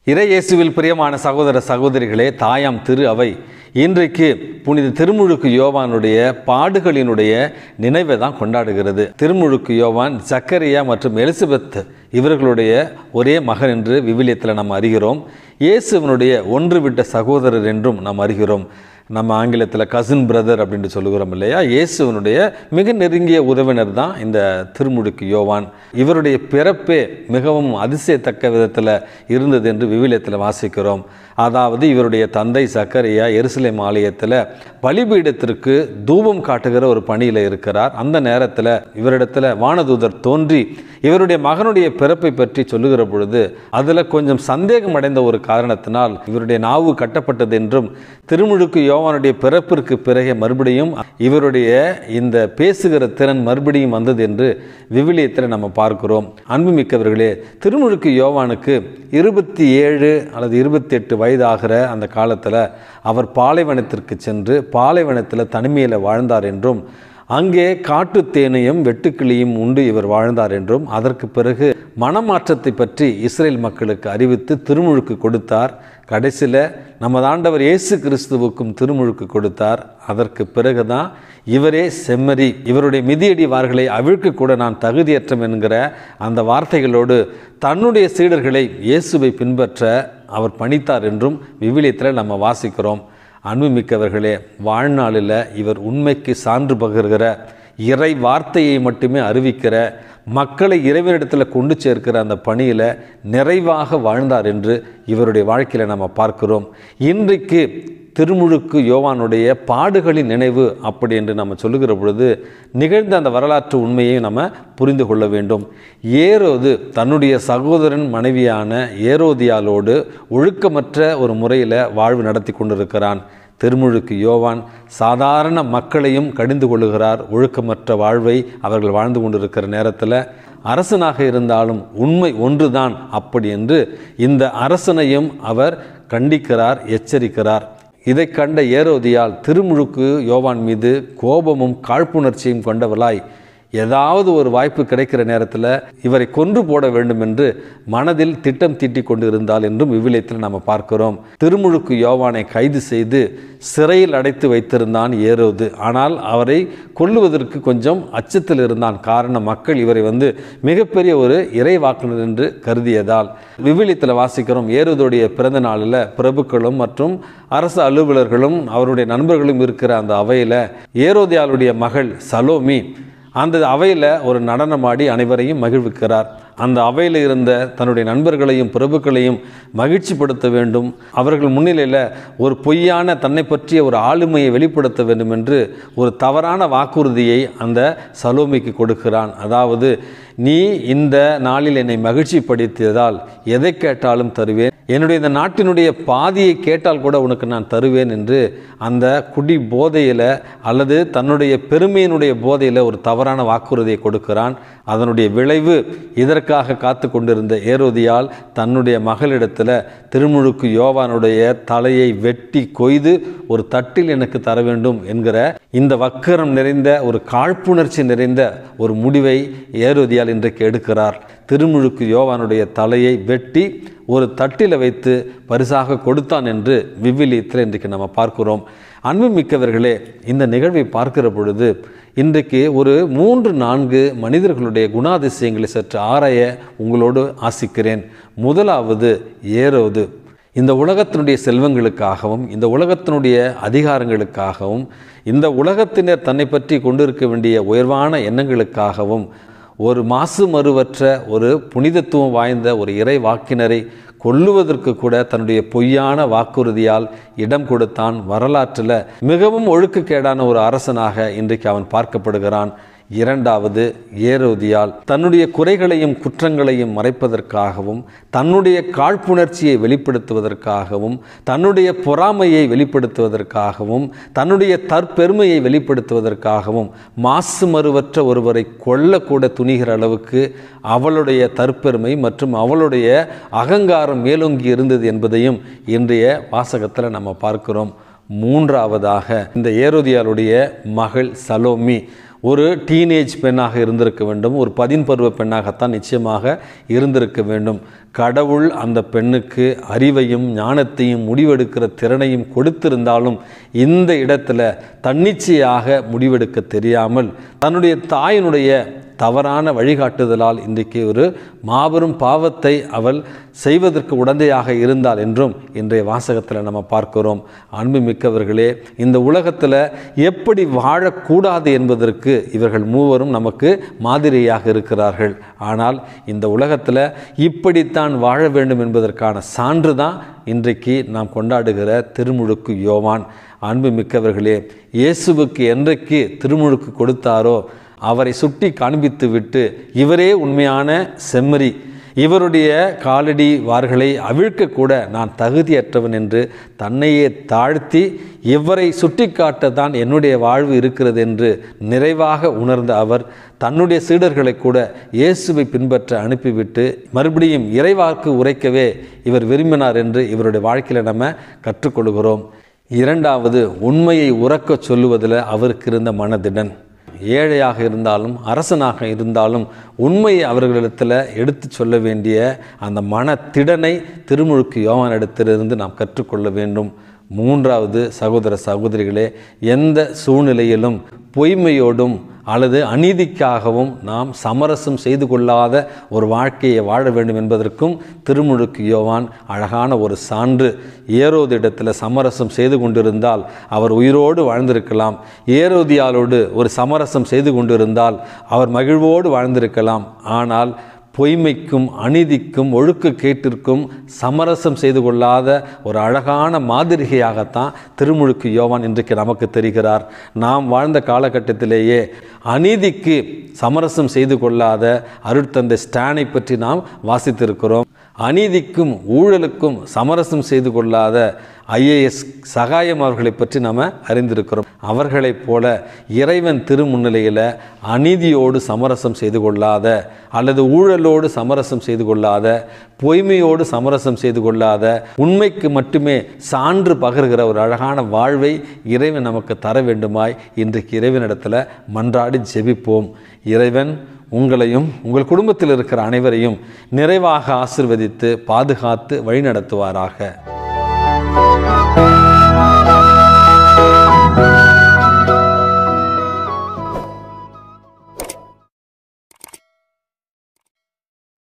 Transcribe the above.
இறையேசுவில் பிரியமான சகோதர சகோதரிகளே தாயாம் திரு அவை இன்றைக்கு புனித திருமுழுக்கு யோவானுடைய பாடுகளினுடைய நினைவை தான் கொண்டாடுகிறது திருமுழுக்கு யோவான் ஜக்கரியா மற்றும் எலிசபெத் இவர்களுடைய ஒரே மகன் என்று விவிலியத்தில் நாம் அறிகிறோம் இயேசுவனுடைய ஒன்று விட்ட சகோதரர் என்றும் நாம் அறிகிறோம் நம்ம ஆங்கிலத்தில் கசின் பிரதர் அப்படின்னு சொல்லுகிறோம் இல்லையா இயேசுவனுடைய மிக நெருங்கிய உறவினர் தான் இந்த திருமுழுக்கு யோவான் இவருடைய பிறப்பே மிகவும் அதிசயத்தக்க விதத்தில் இருந்தது என்று விவிலியத்தில் வாசிக்கிறோம் அதாவது இவருடைய தந்தை சக்கரையா எருசலேம் ஆலயத்தில் பலிபீடத்திற்கு தூபம் காட்டுகிற ஒரு பணியில் இருக்கிறார் அந்த நேரத்தில் இவரிடத்தில் வானதூதர் தோன்றி இவருடைய மகனுடைய பிறப்பை பற்றி சொல்லுகிற பொழுது அதில் கொஞ்சம் சந்தேகம் அடைந்த ஒரு காரணத்தினால் இவருடைய நாவு கட்டப்பட்டது என்றும் திருமுழுக்கு யோவானுடைய பிறப்பிற்கு பிறகு மறுபடியும் இவருடைய இந்த பேசுகிற திறன் மறுபடியும் வந்தது என்று விவிலியத்தில் நம்ம பார்க்கிறோம் அன்புமிக்கவர்களே திருமுழுக்கு யோவானுக்கு இருபத்தி ஏழு அல்லது இருபத்தி எட்டு வயதாகிற அந்த காலத்தில் அவர் பாலைவனத்திற்கு சென்று பாலைவனத்தில் தனிமையில் வாழ்ந்தார் என்றும் அங்கே காட்டுத் தேனையும் வெட்டுக்கிளியும் உண்டு இவர் வாழ்ந்தார் என்றும் அதற்கு பிறகு மனமாற்றத்தை பற்றி இஸ்ரேல் மக்களுக்கு அறிவித்து திருமுழுக்கு கொடுத்தார் கடைசியில் நமது ஆண்டவர் இயேசு கிறிஸ்துவுக்கும் திருமுழுக்கு கொடுத்தார் அதற்கு பிறகுதான் இவரே செம்மறி இவருடைய மிதியடி வார்களை அவிழ்க்க கூட நான் தகுதியற்றம் என்கிற அந்த வார்த்தைகளோடு தன்னுடைய சீடர்களை இயேசுவை பின்பற்ற அவர் பணித்தார் என்றும் விவிலியத்தில் நம்ம வாசிக்கிறோம் அன்புமிக்கவர்களே வாழ்நாளில் இவர் உண்மைக்கு சான்று பகிர்கிற இறை வார்த்தையை மட்டுமே அறிவிக்கிற மக்களை இறைவனிடத்தில் கொண்டு சேர்க்கிற அந்த பணியில் நிறைவாக வாழ்ந்தார் என்று இவருடைய வாழ்க்கையில் நம்ம பார்க்கிறோம் இன்றைக்கு திருமுழுக்கு யோவானுடைய பாடுகளின் நினைவு அப்படி என்று நம்ம சொல்லுகிற பொழுது நிகழ்ந்த அந்த வரலாற்று உண்மையை நம்ம புரிந்து கொள்ள வேண்டும் ஏரோது தன்னுடைய சகோதரன் மனைவியான ஏரோதியாலோடு ஒழுக்கமற்ற ஒரு முறையில் வாழ்வு நடத்தி கொண்டிருக்கிறான் திருமுழுக்கு யோவான் சாதாரண மக்களையும் கடிந்து கொள்ளுகிறார் ஒழுக்கமற்ற வாழ்வை அவர்கள் வாழ்ந்து கொண்டிருக்கிற நேரத்தில் அரசனாக இருந்தாலும் உண்மை ஒன்றுதான் அப்படி என்று இந்த அரசனையும் அவர் கண்டிக்கிறார் எச்சரிக்கிறார் இதை கண்ட ஏரோதியால் திருமுழுக்கு யோவான் மீது கோபமும் காழ்ப்புணர்ச்சியும் கொண்டவளாய் ஏதாவது ஒரு வாய்ப்பு கிடைக்கிற நேரத்தில் இவரை கொன்று போட வேண்டும் என்று மனதில் திட்டம் தீட்டிக் கொண்டு இருந்தால் என்றும் விவிலியத்தில் நாம் பார்க்கிறோம் திருமுழுக்கு யோவானை கைது செய்து சிறையில் அடைத்து வைத்திருந்தான் ஏரோது ஆனால் அவரை கொல்லுவதற்கு கொஞ்சம் அச்சத்தில் இருந்தான் காரணம் மக்கள் இவரை வந்து மிகப்பெரிய ஒரு இறைவாக்குனர் என்று கருதியதால் விவிலியத்தில் வாசிக்கிறோம் ஏரோதுடைய பிறந்த நாளில் பிரபுக்களும் மற்றும் அரசு அலுவலர்களும் அவருடைய நண்பர்களும் இருக்கிற அந்த அவையில் ஏரோதியாளுடைய மகள் சலோமி அந்த அவையில் ஒரு நடனமாடி அனைவரையும் மகிழ்விக்கிறார் அந்த அவையில் இருந்த தன்னுடைய நண்பர்களையும் பிரபுக்களையும் மகிழ்ச்சிப்படுத்த வேண்டும் அவர்கள் முன்னிலையில் ஒரு பொய்யான தன்னை பற்றிய ஒரு ஆளுமையை வெளிப்படுத்த வேண்டும் என்று ஒரு தவறான வாக்குறுதியை அந்த சலோமிக்கு கொடுக்கிறான் அதாவது நீ இந்த நாளில் என்னை மகிழ்ச்சிப்படுத்தியதால் எதை கேட்டாலும் தருவேன் என்னுடைய இந்த நாட்டினுடைய பாதியை கேட்டால் கூட உனக்கு நான் தருவேன் என்று அந்த குடி போதையில் அல்லது தன்னுடைய பெருமையினுடைய போதையில் ஒரு தவறான வாக்குறுதியை கொடுக்கிறான் அதனுடைய விளைவு இதற்காக காத்து கொண்டிருந்த ஏரோதியால் தன்னுடைய மகளிடத்தில் திருமுழுக்கு யோவானுடைய தலையை வெட்டி கொய்து ஒரு தட்டில் எனக்கு தர வேண்டும் என்கிற இந்த வக்கரம் நிறைந்த ஒரு காழ்ப்புணர்ச்சி நிறைந்த ஒரு முடிவை ஏரோதியால் இன்றைக்கு எடுக்கிறார் திருமுழுக்கு யோவானுடைய தலையை வெட்டி ஒரு தட்டில் வைத்து பரிசாக கொடுத்தான் என்று விவிலியத்தில் இன்றைக்கு நம்ம பார்க்கிறோம் அன்புமிக்கவர்களே இந்த நிகழ்வை பார்க்கிற பொழுது இன்றைக்கு ஒரு மூன்று நான்கு மனிதர்களுடைய குணாதிசயங்களை சற்று ஆராய உங்களோடு ஆசிக்கிறேன் முதலாவது ஏரோது இந்த உலகத்தினுடைய செல்வங்களுக்காகவும் இந்த உலகத்தினுடைய அதிகாரங்களுக்காகவும் இந்த உலகத்தினர் தன்னை பற்றி கொண்டிருக்க வேண்டிய உயர்வான எண்ணங்களுக்காகவும் ஒரு மாசு மறுவற்ற ஒரு புனிதத்துவம் வாய்ந்த ஒரு இறை வாக்கினரை கொல்லுவதற்கு கூட தன்னுடைய பொய்யான வாக்குறுதியால் இடம் கொடுத்தான் வரலாற்றில் மிகவும் ஒழுக்கக்கேடான ஒரு அரசனாக இன்றைக்கு அவன் பார்க்கப்படுகிறான் இரண்டாவது ஏரோதியால் தன்னுடைய குறைகளையும் குற்றங்களையும் மறைப்பதற்காகவும் தன்னுடைய காழ்ப்புணர்ச்சியை வெளிப்படுத்துவதற்காகவும் தன்னுடைய பொறாமையை வெளிப்படுத்துவதற்காகவும் தன்னுடைய தற்பெருமையை வெளிப்படுத்துவதற்காகவும் மாசு மறுவற்ற ஒருவரை கொல்லக்கூட துணிகிற அளவுக்கு அவளுடைய தற்பெருமை மற்றும் அவளுடைய அகங்காரம் மேலோங்கி இருந்தது என்பதையும் இன்றைய வாசகத்தில் நம்ம பார்க்கிறோம் மூன்றாவதாக இந்த ஏரோதியாளுடைய மகள் சலோமி ஒரு டீனேஜ் பெண்ணாக இருந்திருக்க வேண்டும் ஒரு பதின் பருவ பெண்ணாகத்தான் நிச்சயமாக இருந்திருக்க வேண்டும் கடவுள் அந்த பெண்ணுக்கு அறிவையும் ஞானத்தையும் முடிவெடுக்கிற திறனையும் கொடுத்திருந்தாலும் இந்த இடத்துல தன்னிச்சையாக முடிவெடுக்க தெரியாமல் தன்னுடைய தாயினுடைய தவறான வழிகாட்டுதலால் இன்றைக்கு ஒரு மாபெரும் பாவத்தை அவள் செய்வதற்கு உடந்தையாக இருந்தாள் என்றும் இன்றைய வாசகத்தில் நம்ம பார்க்கிறோம் அன்பு மிக்கவர்களே இந்த உலகத்தில் எப்படி வாழக்கூடாது என்பதற்கு இவர்கள் மூவரும் நமக்கு மாதிரியாக இருக்கிறார்கள் ஆனால் இந்த உலகத்தில் இப்படித்தான் வாழ வேண்டும் என்பதற்கான சான்று தான் இன்றைக்கு நாம் கொண்டாடுகிற திருமுழுக்கு யோவான் அன்பு மிக்கவர்களே இயேசுவுக்கு என்றைக்கு திருமுழுக்கு கொடுத்தாரோ அவரை சுட்டி காண்பித்து விட்டு இவரே உண்மையான செம்மறி இவருடைய காலடி வார்களை அவிழ்க்கக்கூட நான் தகுதியற்றவன் என்று தன்னையே தாழ்த்தி இவரை சுட்டிக்காட்ட தான் என்னுடைய வாழ்வு இருக்கிறது என்று நிறைவாக உணர்ந்த அவர் தன்னுடைய சீடர்களை கூட இயேசுவை பின்பற்ற அனுப்பிவிட்டு மறுபடியும் இறைவாக்கு உரைக்கவே இவர் விரும்பினார் என்று இவருடைய வாழ்க்கையில் நம்ம கற்றுக்கொள்கிறோம் இரண்டாவது உண்மையை உறக்கச் சொல்லுவதில் அவருக்கு இருந்த மனதிடன் ஏழையாக இருந்தாலும் அரசனாக இருந்தாலும் உண்மையை அவர்களிடத்தில் எடுத்து சொல்ல வேண்டிய அந்த மனத்திடனை திருமுழுக்கு யோவானிடத்திலிருந்து நாம் கற்றுக்கொள்ள வேண்டும் மூன்றாவது சகோதர சகோதரிகளே எந்த சூழ்நிலையிலும் பொய்மையோடும் அல்லது அநீதிக்காகவும் நாம் சமரசம் செய்து கொள்ளாத ஒரு வாழ்க்கையை வாழ வேண்டும் என்பதற்கும் திருமுழுக்கு யோவான் அழகான ஒரு சான்று ஏரோது இடத்துல சமரசம் செய்து கொண்டிருந்தால் அவர் உயிரோடு வாழ்ந்திருக்கலாம் ஏரோதியாலோடு ஒரு சமரசம் செய்து கொண்டிருந்தால் அவர் மகிழ்வோடு வாழ்ந்திருக்கலாம் ஆனால் பொய்மைக்கும் அநீதிக்கும் ஒழுக்க கேட்டிற்கும் சமரசம் செய்து கொள்ளாத ஒரு அழகான மாதிரிகையாகத்தான் திருமுழுக்கு யோவான் இன்றைக்கு நமக்கு தெரிகிறார் நாம் வாழ்ந்த காலகட்டத்திலேயே அநீதிக்கு சமரசம் செய்து கொள்ளாத அருட்தந்தை ஸ்டானை பற்றி நாம் வாசித்திருக்கிறோம் அநீதிக்கும் ஊழலுக்கும் சமரசம் செய்து கொள்ளாத ஐஏஎஸ் சகாயம் அவர்களை பற்றி நாம் அறிந்திருக்கிறோம் அவர்களைப் போல இறைவன் திருமுன்னிலையில் அநீதியோடு சமரசம் செய்து கொள்ளாத அல்லது ஊழலோடு சமரசம் செய்து கொள்ளாத பொய்மையோடு சமரசம் செய்து கொள்ளாத உண்மைக்கு மட்டுமே சான்று பகர்கிற ஒரு அழகான வாழ்வை இறைவன் நமக்கு தர வேண்டுமாய் இன்றைக்கு இறைவனிடத்தில் மன்றாடி ஜெபிப்போம் இறைவன் உங்களையும் உங்கள் குடும்பத்தில் இருக்கிற அனைவரையும் நிறைவாக ஆசிர்வதித்து பாதுகாத்து வழிநடத்துவாராக